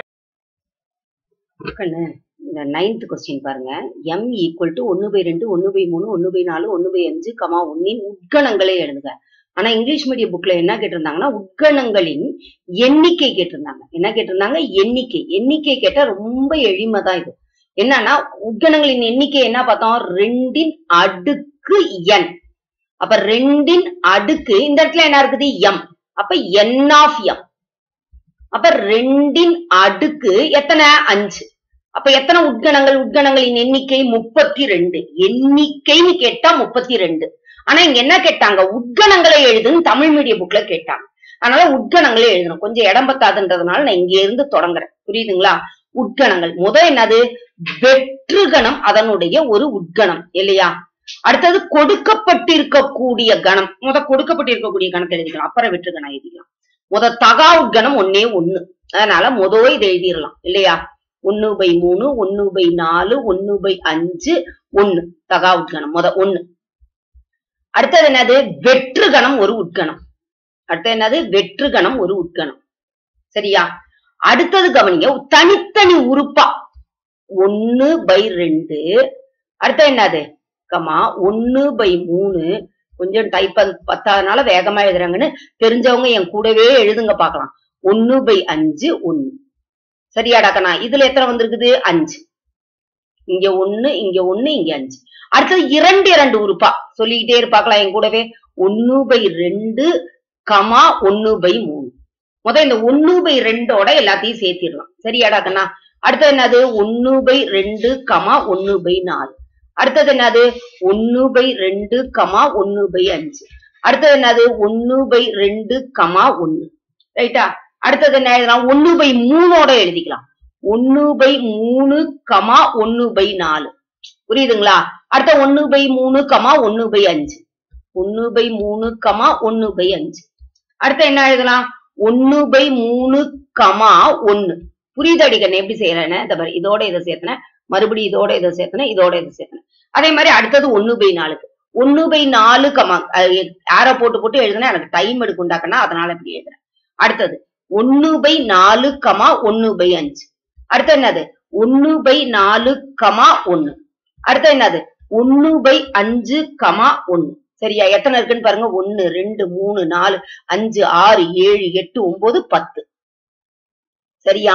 Speaker 1: கண்ணு இந்த நைன்த் கொஸ்டின் பாருங்க எம் ஈக்குவல் டு ஒன்னு பை ரெண்டு ஒன்னு பை மூணு ஒன்னு பை நாலு ஒன்னு பை அஞ்சு கமா ஒன்னின் உட்கணங்களே எழுதுக ஆனா இங்கிலீஷ் மீடியம் புக்ல என்ன கேட்டிருந்தாங்கன்னா உட்கணங்களின் எண்ணிக்கை கேட்டிருந்தாங்க என்ன கேட்டிருந்தாங்க எண்ணிக்கை எண்ணிக்கை கேட்டா ரொம்ப எளிமை தான் இது என்னன்னா உட்கணங்களின் எண்ணிக்கை என்ன பார்த்தோம் ரெண்டின் அடுக்கு என் அப்ப ரெண்டின் அடுக்கு இந்த இடத்துல என்ன இருக்குது எம் அப்ப என் ஆஃப் எம் அப்ப ரெண்டின் அடுக்கு எத்தனை அஞ்சு அப்ப எத்தனை உட்கணங்கள் உட்கணங்களின் எண்ணிக்கை முப்பத்தி ரெண்டு எண்ணிக்கைன்னு கேட்டா முப்பத்தி ரெண்டு ஆனா இங்க என்ன கேட்டாங்க உட்கணங்களை எழுதுன்னு தமிழ் மீடியம் புக்ல கேட்டாங்க அதனால உட்கணங்களே எழுதணும் கொஞ்சம் இடம் பத்தாதுன்றதுனால நான் இங்க இருந்து தொடங்குறேன் புரியுதுங்களா உட்கணங்கள் முதல் என்னது வெற்றுகணம் அதனுடைய ஒரு உட்கணம் இல்லையா அடுத்தது கொடுக்கப்பட்டிருக்கக்கூடிய கணம் முத கொடுக்கப்பட்டிருக்கக்கூடிய கணத்தை எழுதிக்கலாம் அப்புறம் வெற்றுகணம் எழுதிக்கலாம் முத தகா உட்கணம் ஒன்னே ஒண்ணு அதனால முத இதை எழுதிடலாம் இல்லையா ஒன்னு பை மூணு ஒன்னு பை நாலு ஒன்னு பை அஞ்சு ஒண்ணு தகா உட்கணம் முத ஒண்ணு அடுத்தது என்னது வெற்றுகணம் ஒரு உட்கணம் அடுத்தது என்னது வெற்றுகணம் ஒரு உட்கணம் சரியா அடுத்தது கவனிங்க தனித்தனி உறுப்பா ஒன்னு பை ரெண்டு அடுத்தது என்னது கமா ஒன்னு பை மூணு கொஞ்சம் டைப் பத்தாதனால வேகமா எழுதுறாங்கன்னு தெரிஞ்சவங்க என் கூடவே எழுதுங்க பார்க்கலாம் ஒன்னு பை அஞ்சு ஒன்னு சரியாடா கண்ணா இதுல எத்தனை வந்திருக்குது அஞ்சு இங்க ஒண்ணு இங்க ஒண்ணு இங்க அஞ்சு அடுத்தது இரண்டு இரண்டு உறுப்பா சொல்லிக்கிட்டே இருப்பாங்களா என் கூடவே ஒன்னு பை ரெண்டு கமா ஒன்னு பை மூணு முத இந்த ஒன்னு பை ரெண்டோட எல்லாத்தையும் சேர்த்திடலாம் சரியாடா கண்ணா அடுத்தது என்னது ஒன்னு பை ரெண்டு கமா ஒன்னு பை நாலு அடுத்தது என்னது ஒன்னு பை ரெண்டு கமா ஒன்னு பை அஞ்சு அடுத்தது என்னது ஒன்னு பை ரெண்டு கமா ஒன்னு ரைட்டா அடுத்தது என்ன எழுதலாம் ஒன்னு பை மூணோட எழுதிக்கலாம் ஒன்னு பை மூணு கமா ஒன்னு பை நாலு புரியுதுங்களா அடுத்த ஒன்னு பை மூணு கமா ஒன்னு பை அஞ்சு ஒன்னு பை மூணு கமா ஒன்னு பை அஞ்சு அடுத்த என்ன எழுதலாம் ஒன்னு பை மூணு கமா ஒன்னு புரியுது அடிக்கணும் எப்படி செய்யறேன்னு இந்த மாதிரி இதோட இதை சேர்த்தனேன் மறுபடியும் இதோட இதை சேர்த்தனேன் இதோட இதை சேர்த்தனேன் அதே மாதிரி அடுத்தது ஒன்னு பை நாலுக்கு ஒன்னு பை நாலு கமா ஆரோ போட்டு போட்டு எழுதுனா எனக்கு டைம் எடுக்குண்டாக்கன்னா அதனால இப்படி எழுதுறேன் அடுத்தது ஒன்னு பை நாலு கமா ஒன்னு பை அஞ்சு அடுத்து என்னது ஒன்னு பை நாலு கமா ஒன்னு அடுத்து என்னது ஒன்னு பை அஞ்சு கமா ஒன்னு சரியா எத்தனை இருக்குன்னு பாருங்க ஒன்னு ரெண்டு மூணு நாலு அஞ்சு ஆறு ஏழு எட்டு ஒன்பது பத்து சரியா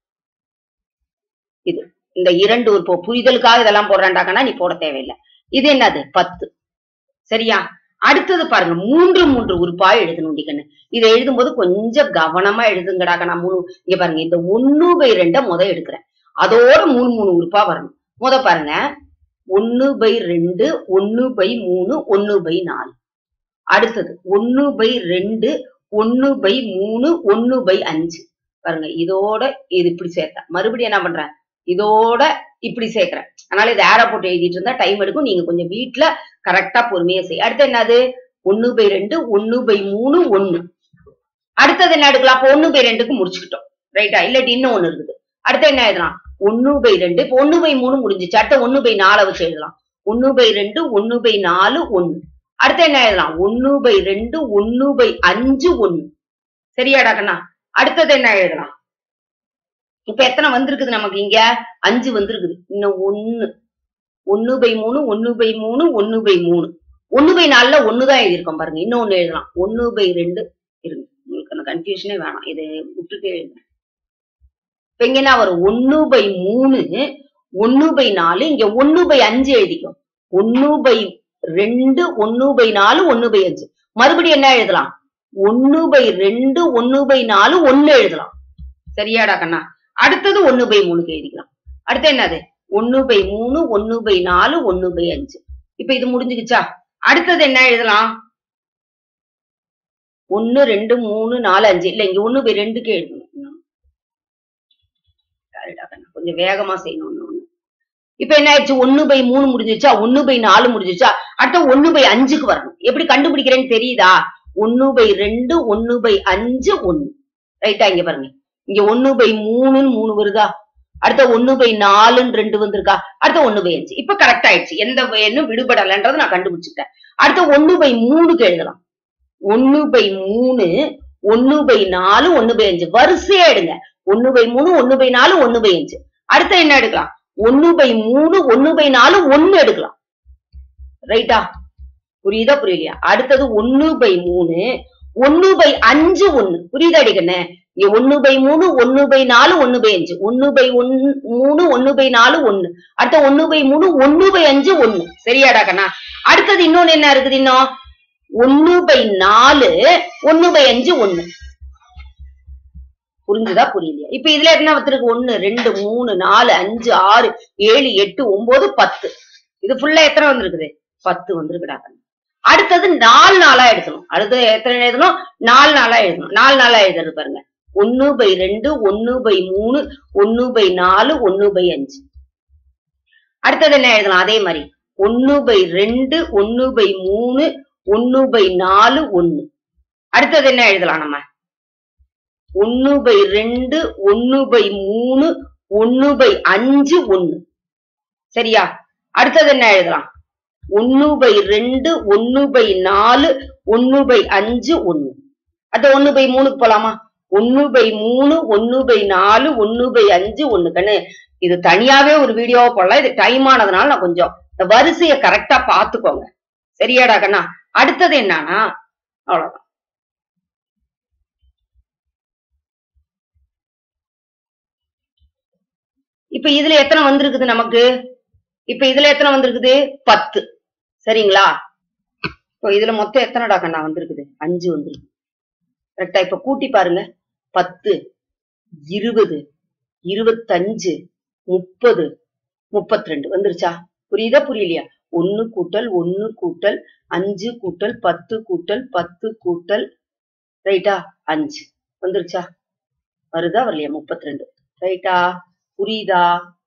Speaker 1: இது இந்த இரண்டு உறுப்பு புரிதலுக்காக இதெல்லாம் போடுறாண்டாக்கன்னா நீ போட தேவையில்லை இது என்னது பத்து சரியா அடுத்தது பாருங்க மூன்று மூன்று உறுப்பா எழுதணும் கண்ணு இதை எழுதும்போது கொஞ்சம் கவனமா எழுதுங்கடாக்க நான் மூணு இங்க பாருங்க இந்த ஒன்னு பை ரெண்ட முத எடுக்கிறேன் அதோட மூணு மூணு உறுப்பா வரணும் முத பாருங்க ஒன்னு பை ரெண்டு ஒன்னு பை மூணு ஒன்னு பை நாலு அடுத்தது ஒன்னு பை ரெண்டு ஒன்னு பை மூணு ஒன்னு பை அஞ்சு பாருங்க இதோட இது இப்படி சேர்த்தேன் மறுபடியும் என்ன பண்றேன் இதோட இப்படி சேர்க்கிறேன் அதனால இது ஏரோ போட்டு எழுதிட்டு இருந்தா டைம் எடுக்கும் நீங்க கொஞ்சம் வீட்டுல கரெக்டா பொறுமையா செய்ய அடுத்து என்னது ஒன்னு பை ரெண்டு ஒன்னு பை மூணு ஒன்னு அடுத்தது என்ன எடுக்கலாம் அப்ப ஒண்ணு பை ரெண்டுக்கு முடிச்சுக்கிட்டோம் ரைட்டா இல்லாட்டி இன்னும் ஒண்ணு இருக்குது அடுத்து என்ன எழுதலாம் ஒண்ணு பை ரெண்டு இப்ப ஒண்ணு பை மூணு முடிஞ்சுச்சு அடுத்த ஒண்ணு பை நாலை வச்சு எழுதலாம் ஒண்ணு பை ரெண்டு ஒண்ணு பை நாலு ஒண்ணு அடுத்து என்ன எழுதலாம் ஒண்ணு பை ரெண்டு ஒண்ணு பை அஞ்சு ஒண்ணு சரியாடா கண்ணா அடுத்தது என்ன எழுதலாம் இப்ப எத்தனை வந்திருக்குது நமக்கு இங்க அஞ்சு வந்திருக்குது இன்னும் ஒண்ணு ஒண்ணு பை மூணு ஒண்ணு பை மூணு ஒண்ணு பை மூணு ஒண்ணு பை நாலுல ஒண்ணுதான் எழுதியிருக்கோம் பாருங்க இன்னும் ஒண்ணு எழுதலாம் ஒண்ணு பை ரெண்டு இருங்க உங்களுக்கு அந்த கன்ஃபியூஷனே வேணாம் இதை விட்டுட்டு எழுதுங்க இப்ப இங்க என்ன வரும் ஒண்ணு பை மூணு ஒண்ணு பை நாலு இங்க ஒண்ணு பை அஞ்சு எழுதிக்கும் ஒண்ணு பை ரெண்டு ஒண்ணு பை நாலு ஒண்ணு பை அஞ்சு மறுபடியும் என்ன எழுதலாம் ஒண்ணு பை ரெண்டு ஒண்ணு பை நாலு ஒண்ணு எழுதலாம் சரியாடா கண்ணா அடுத்தது ஒண்ணு பை மூணுக்கு எழுதிக்கலாம் அடுத்து என்னது ஒண்ணு பை மூணு ஒண்ணு பை நாலு ஒண்ணு பை அஞ்சு இப்ப இது முடிஞ்சுக்கிச்சா அடுத்தது என்ன எழுதலாம் ஒண்ணு ரெண்டு மூணு நாலு அஞ்சு இல்ல இங்க ஒண்ணு பை ரெண்டுக்கு எழுதணும் சரிடா கண்ணா, கொஞ்சம் வேகமா செய்யணும் ஒண்ணு ஒண்ணு. இப்ப என்ன ஆயிடுச்சு ஒண்ணு பை மூணு முடிஞ்சிச்சா ஒண்ணு பை நாலு முடிஞ்சிச்சா அடுத்த ஒண்ணு பை அஞ்சுக்கு வரணும் எப்படி கண்டுபிடிக்கிறேன்னு தெரியுதா ஒண்ணு பை ரெண்டு ஒண்ணு பை அஞ்சு ஒண்ணு ரைட்டா இங்க பாருங்க இங்க ஒண்ணு பை மூணுன்னு மூணு வருதா அடுத்த ஒண்ணு பை நாலுன்னு ரெண்டு வந்திருக்கா அடுத்த ஒண்ணு பை அஞ்சு இப்ப கரெக்ட் ஆயிடுச்சு எந்த எண்ணும் விடுபடலைன்றதை நான் கண்டுபிடிச்சிட்டேன் அடுத்த ஒண்ணு பை மூணுக்கு எழுதலாம் ஒண்ணு பை மூணு ஒண்ணு பை நாலு ஒண்ணு பை அஞ்சு வரிசையா எடுங்க ஒண்ணு பை மூணு ஒண்ணு பை நாலு ஒண்ணு பை அஞ்சு அடுத்த என்ன எடுக்கலாம் ஒண்ணு பை மூணு ஒண்ணு பை நாலு ஒண்ணு எடுக்கலாம் ரைட்டா புரியுதா புரியலையா அடுத்தது ஒண்ணு பை மூணு ஒண்ணு பை அஞ்சு ஒண்ணு புரியுதா அடிக்கண்ணே இங்க ஒண்ணு பை மூணு ஒண்ணு பை நாலு ஒண்ணு பை அஞ்சு ஒண்ணு பை ஒன்னு மூணு ஒண்ணு பை நாலு ஒண்ணு அடுத்த ஒண்ணு பை மூணு ஒண்ணு பை அஞ்சு ஒண்ணு சரியாடா கண்ணா அடுத்தது இன்னொன்னு என்ன இருக்குது இன்னும் ஒண்ணு பை நாலு ஒண்ணு பை அஞ்சு ஒண்ணு புரிஞ்சுதா புரியலையா இப்ப இதுல என்ன வச்சிருக்கு ஒண்ணு ரெண்டு மூணு நாலு அஞ்சு ஆறு ஏழு எட்டு ஒன்பது பத்து இது ஃபுல்லா எத்தனை வந்திருக்குது பத்து வந்திருக்குடா கண்ணு. அடுத்தது நாலு நாளா எடுக்கணும் அடுத்தது எத்தனை எழுதணும் நாலு நாளா எழுதணும் நாலு நாளா எழுதுறது பாருங்க ஒண்ணு பை ரெண்டு ஒண்ணு பை மூணு ஒண்ணு பை நாலு ஒண்ணு பை அஞ்சு அடுத்தது என்ன எழுதலாம் அதே மாதிரி ஒண்ணு பை ரெண்டு ஒண்ணு பை மூணு ஒண்ணு பை நாலு ஒண்ணு அடுத்தது என்ன எழுதலாம் நம்ம ஒண்ணு பை ரெண்டு ஒண்ணு பை மூணு ஒண்ணு பை அஞ்சு ஒண்ணு சரியா அடுத்தது என்ன எழுதலாம் ஒண்ணு பை ரெண்டு ஒண்ணு பை நாலு ஒண்ணு பை அஞ்சு ஒண்ணு அது ஒண்ணு பை மூணுக்கு போலாமா ஒண்ணு பை மூணு ஒண்ணு பை நாலு ஒண்ணு பை அஞ்சு ஒண்ணு கண்ணு இது தனியாவே ஒரு வீடியோவா போடலாம் இது டைம் ஆனதுனால நான் கொஞ்சம் இந்த வரிசைய கரெக்டா பாத்துக்கோங்க சரியாடா கண்ணா அடுத்தது என்னன்னா அவ்வளவுதான் இப்ப இதுல எத்தனை வந்திருக்குது நமக்கு இப்ப இதுல எத்தனை வந்திருக்குது பத்து சரிங்களா இப்போ இதுல மொத்தம் எத்தனைடா கண்ணா வந்திருக்குது அஞ்சு வந்திருக்கு கரெக்டா இப்ப கூட்டி பாருங்க பத்து இருபது இருபத்தஞ்சு முப்பது முப்பத்தி ரெண்டு வந்துருச்சா புரியுதா புரியலையா ஒன்னு கூட்டல் ஒன்னு கூட்டல் அஞ்சு கூட்டல் பத்து கூட்டல் பத்து கூட்டல் ரைட்டா அஞ்சு வந்துருச்சா வருதா வரலையா முப்பத்தி ரெண்டு ரைட்டா புரியுதா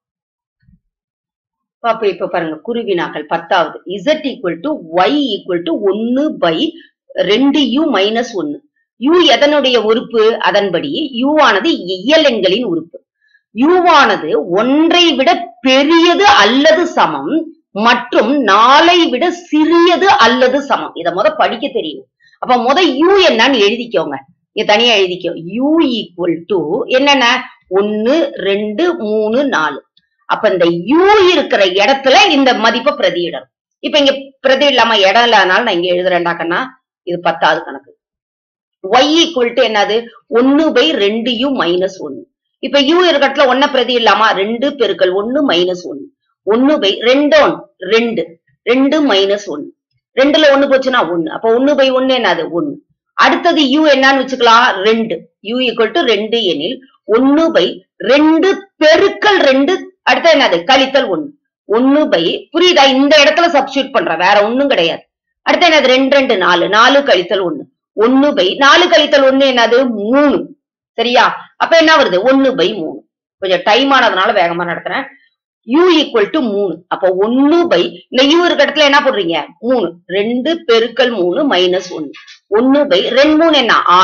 Speaker 1: அப்ப இப்ப பாருங்க குருவினாக்கள் பத்தாவது Z equal to Y equal to ஒன்னு பை ரெண்டு யூ மைனஸ் ஒன்னு யூ எதனுடைய உறுப்பு அதன்படி யூ ஆனது இயல் எண்களின் உறுப்பு யூ ஆனது ஒன்றை விட பெரியது அல்லது சமம் மற்றும் நாலை விட சிறியது அல்லது சமம் இத முத படிக்க தெரியும் அப்ப முத யூ என்னன்னு எழுதிக்கோங்க இங்க தனியா எழுதிக்கோ யூ ஈக்குவல் டு என்னென்ன ஒன்னு ரெண்டு மூணு நாலு அப்ப இந்த யூ இருக்கிற இடத்துல இந்த மதிப்பை பிரதியிடணும் இப்ப இங்க பிரதி இல்லாம இடம் இல்லாதனால நான் இங்க எழுதுறேன்டா கண்ணா இது பத்தாவது கணக்கு ஒய் ஈக்குவல் டு என்னது ஒன்னு பை ரெண்டு யூ மைனஸ் ஒன்னு இப்ப யூ இருக்கிற ஒன்ன பிரதி இல்லாமா ரெண்டு பெருக்கல் ஒன்னு மைனஸ் ஒன்னு ஒன்னு பை ரெண்டு ஒன் ரெண்டு ரெண்டு மைனஸ் ஒன்னு ரெண்டுல ஒண்ணு போச்சுன்னா ஒண்ணு அப்ப ஒண்ணு பை ஒண்ணு என்னது ஒண்ணு அடுத்தது யூ என்னன்னு வச்சுக்கலாம் ரெண்டு யூ ஈக்குவல் டு ரெண்டு எனில் ஒண்ணு பை ரெண்டு பெருக்கல் ரெண்டு அடுத்து என்னது கழித்தல் ஒண்ணு ஒண்ணு பை புரியுதா இந்த இடத்துல சப்ஸ்டியூட் பண்றேன் வேற ஒண்ணும் கிடையாது அடுத்து என்னது ரெண்டு ரெண்டு நாலு நாலு கழித்தல் ஒண்ணு ஒண்ணு பை நாலு கழித்தல் ஒண்ணு என்னது மூணு சரியா அப்ப என்ன வருது ஒண்ணு பை மூணு கொஞ்சம் டைம் ஆனதுனால வேகமா நடத்துறேன் u ஈக்குவல் டு மூணு அப்ப ஒண்ணு பை இந்த u இருக்க இடத்துல என்ன போடுறீங்க மூணு ரெண்டு பெருக்கல் மூணு மைனஸ் ஒண்ணு ஒண்ணு பை ரெண்டு மூணு என்ன ஆறு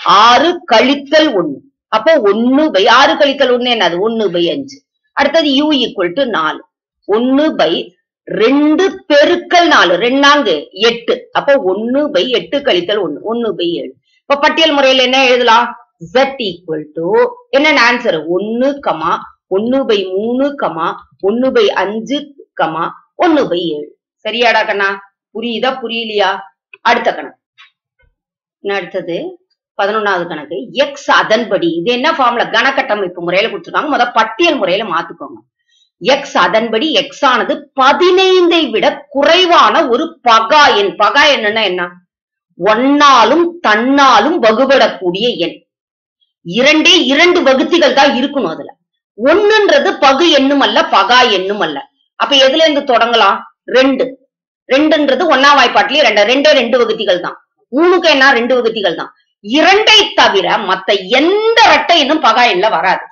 Speaker 1: ஆறு கழித்தல் ஒண்ணு அப்போ ஒண்ணு பை ஆறு கழித்தல் ஒண்ணு என்னது ஒண்ணு பை அஞ்சு அடுத்தது யூ ஈக்குவல் டு நாலு ஒண்ணு பை ரெண்டு பெருக்கல் நாலு ரெண்டாங்கு எட்டு அப்போ ஒண்ணு பை எட்டு கழித்தல் ஒண்ணு ஒண்ணு பை ஏழு இப்ப பட்டியல் முறையில என்ன எழுதலாம் z ஈக்குவல் டு என்ன ஆன்சர் ஒண்ணு கமா ஒண்ணு பை மூணு கமா ஒண்ணு பை அஞ்சு கமா ஒண்ணு பை ஏழு சரியாடா கண்ணா புரியுதா புரியலையா அடுத்த கணக்கு இன்னும் அடுத்தது பதினொன்னாவது கணக்கு எக்ஸ் அதன்படி இது என்ன ஃபார்ம்ல கணக்கட்டமைப்பு முறையில கொடுத்துருக்காங்க முத பட்டியல் முறையில மாத்துக்கோங்க எக்ஸ் அதன்படி எக்ஸ் ஆனது பதினைந்தை விட குறைவான ஒரு பகா எண் பகா எண்ணுன்னா என்ன ஒன்னாலும் தன்னாலும் வகுபடக்கூடிய எண் இரண்டே இரண்டு வகுத்திகள் தான் இருக்கணும் அதுல ஒண்ணுன்றது பகு எண்ணும் அல்ல பகா எண்ணும் அல்ல அப்ப எதுல இருந்து தொடங்கலாம் ரெண்டு ரெண்டுன்றது ஒன்னாம் வாய்ப்பாட்டிலேயே ரெண்டு ரெண்டே ரெண்டு வகுத்திகள் தான் மூணுக்கு என்ன ரெண்டு வகுத்திகள் தான் இரண்டை தவிர மத்த எந்த ரெட்டை எண்ணும் பகா எண்ல வராது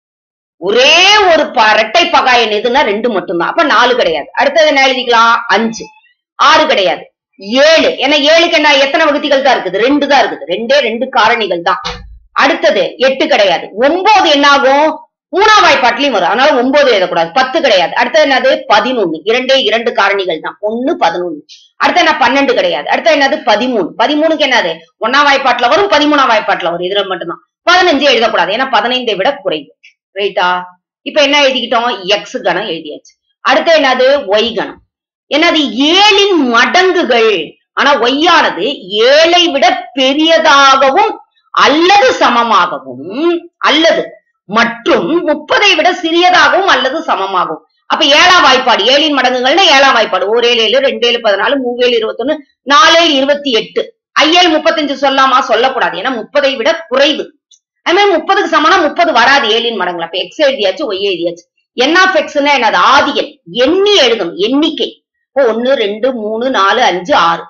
Speaker 1: ஒரே ஒரு ப- ரெட்டை பகா எண் எதுன்னா ரெண்டு மட்டும்தான் அப்ப நாலு கிடையாது அடுத்தது என்ன எழுதிக்கலாம் அஞ்சு ஆறு கிடையாது ஏழு ஏன்னா ஏழுக்கு என்ன எத்தனை வகுத்திகள் தான் இருக்குது ரெண்டு தான் இருக்குது ரெண்டே ரெண்டு காரணிகள் தான் அடுத்தது எட்டு கிடையாது ஒன்பது என்ன ஆகும் மூணாம் வாய்ப்பாட்டிலையும் வரும் அதனால ஒன்பது எழுதக்கூடாது பத்து கிடையாது அடுத்தது என்னது பதினொன்னு இரண்டே இரண்டு காரணிகள் தான் ஒண்ணு பதினொன்னு அடுத்து என்ன பன்னெண்டு கிடையாது அடுத்து என்னது பதிமூணு பதிமூணுக்கு என்னது ஒன்னாம் வாய்ப்பாட்டுல வரும் பதிமூணாம் வாய்ப்பாட்டுல வரும் இதுல மட்டும்தான் பதினஞ்சு எழுதக்கூடாது ஏன்னா பதினைந்தை விட குறைவு ரைட்டா இப்ப என்ன எழுதிக்கிட்டோம் எக்ஸ் கணம் எழுதியாச்சு அடுத்து என்னது ஒய் கணம் என்னது ஏழின் மடங்குகள் ஆனா ஒய்யானது ஏழை விட பெரியதாகவும் அல்லது சமமாகவும் அல்லது மற்றும் முப்பதை விட சிறியதாகவும் அல்லது சமமாகவும் அப்ப ஏழாம் வாய்ப்பாடு ஏழின் மடங்குகள்னா ஏழாம் வாய்ப்பாடு ஒரு ஏழு ஏழு ரெண்டு ஏழு பதினாலு மூவேழு இருபத்தொன்னு நாலேழு இருபத்தி எட்டு ஐஏழு முப்பத்தஞ்சு சொல்லாமா சொல்லக்கூடாது ஏன்னா முப்பதை விட குறைவு அது மாதிரி முப்பதுக்கு சமனா முப்பது வராது ஏழின் மடங்குல அப்ப எக்ஸ் எழுதியாச்சு ஒய் எழுதியாச்சு என் ஆஃப் எக்ஸ்னா என்னது ஆதியன் எண்ணி எழுதணும் எண்ணிக்கை இப்போ ஒன்னு ரெண்டு மூணு நாலு அஞ்சு ஆறு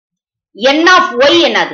Speaker 1: என் ஆஃப் ஒய் என்னது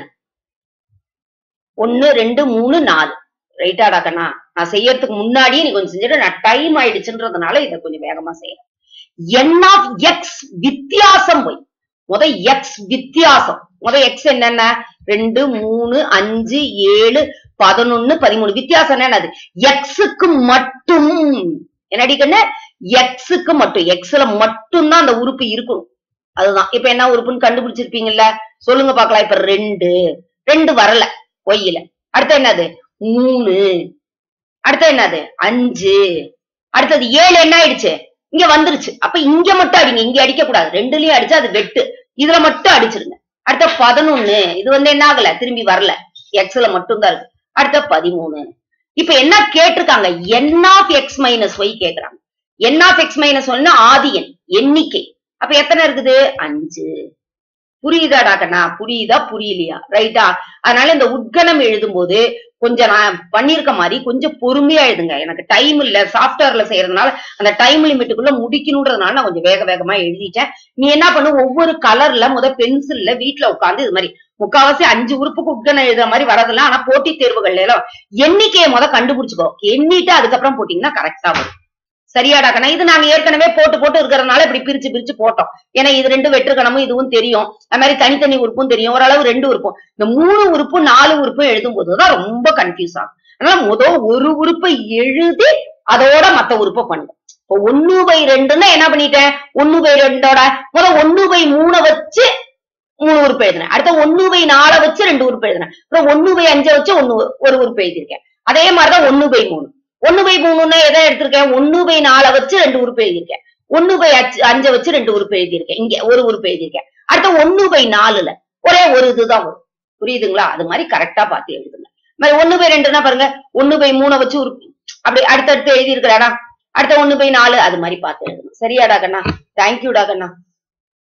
Speaker 1: ஒன்னு ரெண்டு மூணு நாலு ரைட்டாடா கண்ணா நான் செய்யறதுக்கு முன்னாடியே நீ கொஞ்சம் செஞ்சுட்டு நான் டைம் ஆயிடுச்சுன்றதுனால இதை கொஞ்சம் வேகமா செய்யறேன் என் ஆஃப் எக்ஸ் வித்தியாசம் ஒய் முத எக்ஸ் வித்தியாசம் முத எக்ஸ் என்னென்ன ரெண்டு மூணு அஞ்சு ஏழு பதினொன்னு பதிமூணு வித்தியாசம் என்னது எக்ஸுக்கு மட்டும் என்னடி கண்ணு எக்ஸுக்கு மட்டும் எக்ஸ்ல மட்டும் தான் அந்த உறுப்பு இருக்கணும் அதுதான் இப்ப என்ன உறுப்புன்னு கண்டுபிடிச்சிருப்பீங்கல்ல சொல்லுங்க பாக்கலாம் இப்ப ரெண்டு ரெண்டு வரல ஒய்யில அடுத்து என்னது மூணு அடுத்து என்னது அஞ்சு அடுத்தது ஏழு என்ன ஆயிடுச்சு இங்க வந்துருச்சு அப்ப இங்க மட்டும் அடிங்க இங்க அடிக்க கூடாது ரெண்டுலயும் அடிச்சு அது வெட்டு இதுல மட்டும் அடிச்சிருங்க அடுத்த பதினொன்னு இது வந்து என்ன ஆகல திரும்பி வரல எக்ஸ்ல மட்டும் தான் இருக்கு அடுத்த பதிமூணு இப்ப என்ன கேட்டிருக்காங்க N of X minus Y கேக்குறாங்க என் ஆஃப் எக்ஸ் மைனஸ் ஒன்னு ஆதி எண் எண்ணிக்கை அப்ப எத்தனை இருக்குது அஞ்சு புரியுதாடா கண்ணா புரியுதா புரியலையா ரைட்டா அதனால இந்த உட்கணம் எழுதும்போது கொஞ்சம் நான் பண்ணிருக்க மாதிரி கொஞ்சம் பொறுமையா எழுதுங்க எனக்கு டைம் இல்ல சாஃப்ட்வேர்ல செய்யறதுனால அந்த டைம் லிமிட்டுக்குள்ள முடிக்கணுன்றதுனால நான் கொஞ்சம் வேக வேகமா எழுதிட்டேன் நீ என்ன பண்ணு ஒவ்வொரு கலர்ல முத பென்சில்ல வீட்ல உட்காந்து இது மாதிரி முக்காவாசி அஞ்சு உறுப்புக்கு உட்கணம் எழுதுற மாதிரி வரதெல்லாம் ஆனா போட்டி தேர்வுகள்ல எல்லாம் எண்ணிக்கையை முத கண்டுபிடிச்சுக்கோ எண்ணிட்டு அதுக்கப்புறம் போட்டீங்கன்னா கரெக்டா வரும் சரியாடா கண்ணா இது நாங்க ஏற்கனவே போட்டு போட்டு இருக்கிறதுனால இப்படி பிரிச்சு பிரிச்சு போட்டோம் ஏன்னா இது ரெண்டு வெற்றுக்கணமும் இதுவும் தெரியும் அது மாதிரி தனித்தனி உறுப்பும் தெரியும் ஓரளவு ரெண்டு உறுப்பும் இந்த மூணு உறுப்பு நாலு உறுப்பு எழுதும் போதுதான் ரொம்ப கன்ஃபியூஸ் ஆகும் அதனால முதல் ஒரு உறுப்பை எழுதி அதோட மத்த உறுப்பை பண்ணுங்க இப்போ ஒண்ணு பை ரெண்டுன்னா என்ன பண்ணிட்டேன் ஒண்ணு பை ரெண்டோட முதல் ஒண்ணு பை மூணை வச்சு மூணு உறுப்பு எழுதினேன் அடுத்த ஒண்ணு பை நாலை வச்சு ரெண்டு உறுப்பு எழுதினேன் அப்புறம் ஒண்ணு பை அஞ்சை வச்சு ஒண்ணு ஒரு உறுப்பு எழுதியிருக்கேன் அதே மாதிரிதான் ஒண்ணு பை மூணு ஒண்ணு பை மூணுன்னா எதை எடுத்திருக்கேன் ஒண்ணு பை நாலை வச்சு ரெண்டு உறுப்பு எழுதியிருக்கேன் ஒண்ணு பை அஞ்சு அஞ்சை வச்சு ரெண்டு உறுப்பு எழுதியிருக்கேன் இங்க ஒரு உறுப்பு எழுதியிருக்கேன் அடுத்த ஒண்ணு பை நாலுல ஒரே ஒரு இதுதான் வரும் புரியுதுங்களா அது மாதிரி கரெக்டா பார்த்து எழுதுங்க இது மாதிரி ஒண்ணு பை ரெண்டுன்னா பாருங்க ஒண்ணு பை மூணை வச்சு உறுப்பு அப்படி அடுத்தடுத்து எழுதி இருக்கிறாடா அடுத்த ஒண்ணு பை நாலு அது மாதிரி பார்த்து எழுதுங்க சரியாடா கண்ணா தேங்க்யூடா கண்ணா